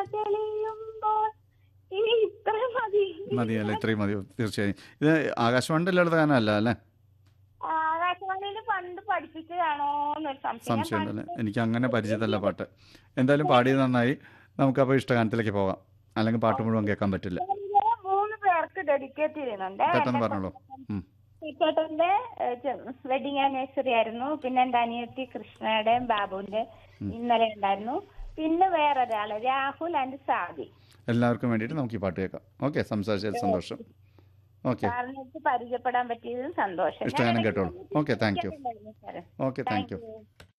തെളിയുമ്പോൾ ഇനി ഇത്ര മതി മതിയല്ലേ ഇത്രയും മതി തീർച്ചയായും ഇത് ആകാശവാണിയുടെ ലളിതഗാനമല്ല അല്ലേ ആകാശവാണിയിൽ പണ്ട് പഠിപ്പിച്ചതാണോ എന്നൊരു സംശയം ഞാൻ സംശയമുണ്ടല്ലേ പണ്ട് എനിക്ക് അങ്ങനെ പരിചയതല്ല പാട്ട് എന്തായാലും പാടിയത് നന്നായി നമുക്കപ്പോൾ ഇഷ്ടഗാനത്തിലേക്ക് പോകാം അല്ലെങ്കിൽ പാട്ട് മുഴുവൻ കേൾക്കാൻ പറ്റില്ല ഇതില് മൂന്ന് പേർക്ക് ഡെഡിക്കേറ്റ് ചെയ്യുന്നുണ്ട് പെട്ടെന്ന് എന്റെ പറഞ്ഞോളൂ ഉം. ചേട്ടന്റെ വെഡിങ് ആനിവേഴ്സറി ആയിരുന്നു പിന്നെ എന്റെ അനിയത്തി കൃഷ്ണയുടെയും ബാബുവിന്റെ ഇന്നലെ ഉണ്ടായിരുന്നു പിന്നെ വേറൊരാള് രാഹുൽ ആൻഡ് സാദി എല്ലാവർക്കും വേണ്ടിയിട്ട് നമുക്ക് ഈ പാട്ട് കേൾക്കാം ഓക്കെ സംസാരിച്ചതിൽ സന്തോഷം ഓക്കെ സാറിനെ വെച്ച് പരിചയപ്പെടാൻ പറ്റിയതും സന്തോഷം ഇഷ്ടഗാനം ഞാൻ കേട്ടോളൂ ഓക്കെ താങ്ക് യു കേട്ടിട്ടുണ്ടായിരുന്നു സാറേ okay thank you thank U